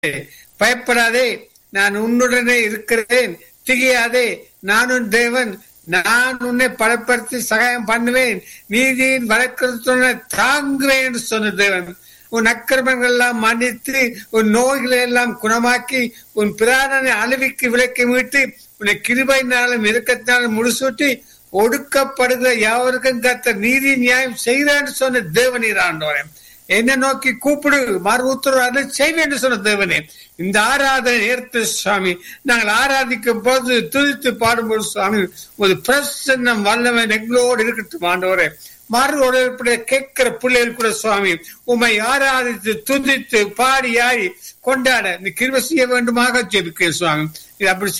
பயப்படாதே நான் உன்னுடனே இருக்கிறேன் திகையாதே நான் உன் தேவன் நான் உன்னை பலப்படுத்தி சகாயம் பண்ணுவேன் நீதியின் வழக்கத்துடனே தாங்குவேன் என்று சொன்ன தேவன் உன் அக்கிரமங்கள் எல்லாம் மன்னித்து உன் நோய்களை எல்லாம் குணமாக்கி உன் பிராணனை அழிவுக்கு விலக்கி மீட்டு உன்னை கிருபையினாலும் இறக்கத்தினாலும் முடிசூட்டி ஒடுக்கப்படுகிற யாவருக்கும் கத்த நீதி நியாயம் செய்கிறான்னு சொன்ன தேவனீர் ஆண்டவரே என்ன நோக்கி கூப்பிடு மறு உத்தரவு செய்வேன் என்று சொன்ன தேவனே இந்த ஆராதனை நேரத்து சுவாமி நாங்கள் ஆராதிக்கும் போது துதித்து பாடும்போது சுவாமி ஒரு பிரசன்னம் வல்லவன் எங்களோடு இருக்கட்டும் ஆண்டவரே மறு உடற்பட கேட்கிற பிள்ளைகள் கூட சுவாமி உமை ஆராதித்து துதித்து பாடி ஆடி கொண்டாட இந்த கிருப செய்ய வேண்டுமாக ஜெபிக்கிறேன் சுவாமி இது அப்படி